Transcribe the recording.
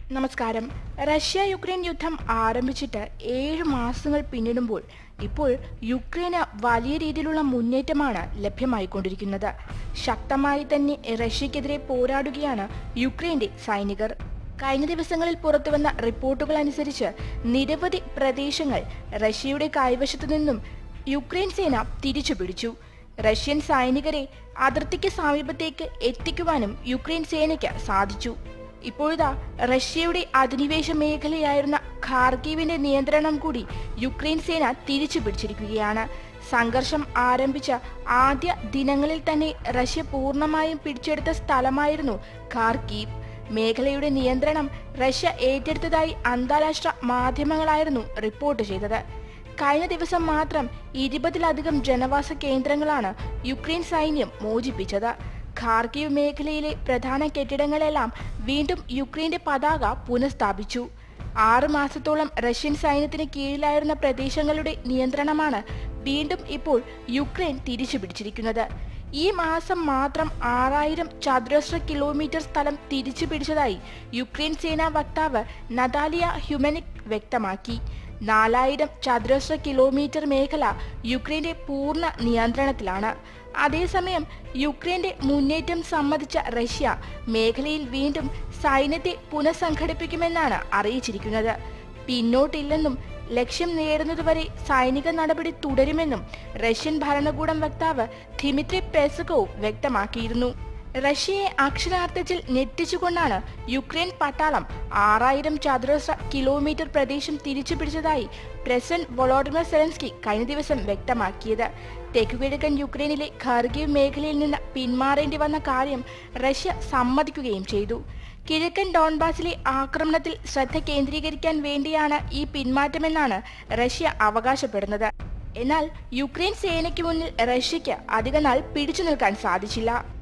നമസ്കാരം Russia Ukraine യുദ്ധം ആരംഭിച്ചിട്ട് ഏഴ് മാസങ്ങൾ പിന്നിടുമ്പോൾ ഇപ്പോൾ യുക്രൈന് വലിയ രീതിയിലുള്ള മുന്നേറ്റമാണ് ലഭ്യമായിക്കൊണ്ടിരിക്കുന്നത് ശക്തമായി തന്നെ റഷ്യക്കെതിരെ പോരാടുകയാണ് യുക്രൈന്റെ സൈനികർ കഴിഞ്ഞ ദിവസങ്ങളിൽ പുറത്തുവന്ന റിപ്പോർട്ടുകൾ അനുസരിച്ച് നിരവധി പ്രദേശങ്ങൾ റഷ്യയുടെ കൈവശത്തു നിന്നും യുക്രൈൻ സേന തിരിച്ചു പിടിച്ചു റഷ്യൻ സൈനികരെ അതിർത്തിക്ക് സമീപത്തേക്ക് എത്തിക്കുവാനും യുക്രൈൻ സേനയ്ക്ക് സാധിച്ചു ഇപ്പോഴിതാ റഷ്യയുടെ അധിനിവേശ മേഖലയായിരുന്ന ഖാർഗീവിന്റെ നിയന്ത്രണം കൂടി യുക്രൈൻ സേന തിരിച്ചു പിടിച്ചിരിക്കുകയാണ് സംഘർഷം ആരംഭിച്ച ആദ്യ ദിനങ്ങളിൽ തന്നെ റഷ്യ പൂർണ്ണമായും പിടിച്ചെടുത്ത സ്ഥലമായിരുന്നു ഖാർഗീവ് മേഖലയുടെ നിയന്ത്രണം റഷ്യ ഏറ്റെടുത്തതായി അന്താരാഷ്ട്ര മാധ്യമങ്ങളായിരുന്നു റിപ്പോർട്ട് ചെയ്തത് കഴിഞ്ഞ ദിവസം മാത്രം ഇരുപതിലധികം ജനവാസ കേന്ദ്രങ്ങളാണ് യുക്രൈൻ സൈന്യം മോചിപ്പിച്ചത് ഖാർഗീവ് മേഖലയിലെ പ്രധാന കെട്ടിടങ്ങളെല്ലാം വീണ്ടും യുക്രൈന്റെ പതാക പുനഃസ്ഥാപിച്ചു ആറ് മാസത്തോളം റഷ്യൻ സൈന്യത്തിന് കീഴിലായിരുന്ന പ്രദേശങ്ങളുടെ നിയന്ത്രണമാണ് വീണ്ടും ഇപ്പോൾ യുക്രൈൻ തിരിച്ചു പിടിച്ചിരിക്കുന്നത് ഈ മാസം മാത്രം ആറായിരം ചതുരശ്ര കിലോമീറ്റർ സ്ഥലം തിരിച്ചു പിടിച്ചതായി യുക്രൈൻ സേനാ വക്താവ് നതാലിയ ഹ്യുമനിക് വ്യക്തമാക്കി നാലായിരം ചതുരശ്ര കിലോമീറ്റർ മേഖല യുക്രൈന്റെ പൂർണ്ണ നിയന്ത്രണത്തിലാണ് അതേസമയം യുക്രൈന്റെ മുന്നേറ്റം സമ്മതിച്ച റഷ്യ മേഖലയിൽ വീണ്ടും സൈന്യത്തെ പുനഃസംഘടിപ്പിക്കുമെന്നാണ് അറിയിച്ചിരിക്കുന്നത് പിന്നോട്ടില്ലെന്നും ലക്ഷ്യം നേടുന്നതുവരെ സൈനിക നടപടി തുടരുമെന്നും റഷ്യൻ ഭരണകൂടം വക്താവ് ധിമിത്രി പെസ്കോവ് വ്യക്തമാക്കിയിരുന്നു റഷ്യയെ അക്ഷരാർത്ഥത്തിൽ ഞെട്ടിച്ചുകൊണ്ടാണ് യുക്രൈൻ പട്ടാളം ആറായിരം ചതുരശ്ര കിലോമീറ്റർ പ്രദേശം തിരിച്ചു പിടിച്ചതായി പ്രസിഡന്റ് വൊളോഡിമർ സെലൻസ്കി കഴിഞ്ഞ ദിവസം വ്യക്തമാക്കിയത് തെക്കുകിഴക്കൻ യുക്രൈനിലെ ഖർഗീവ് മേഖലയിൽ നിന്ന് പിന്മാറേണ്ടി വന്ന കാര്യം റഷ്യ സമ്മതിക്കുകയും ചെയ്തു കിഴക്കൻ ഡോൺബാസിലെ ആക്രമണത്തിൽ ശ്രദ്ധ കേന്ദ്രീകരിക്കാൻ വേണ്ടിയാണ് ഈ പിന്മാറ്റമെന്നാണ് റഷ്യ അവകാശപ്പെടുന്നത് എന്നാൽ യുക്രൈൻ സേനയ്ക്ക് മുന്നിൽ റഷ്യയ്ക്ക് അധികനാൾ പിടിച്ചു നിൽക്കാൻ സാധിച്ചില്ല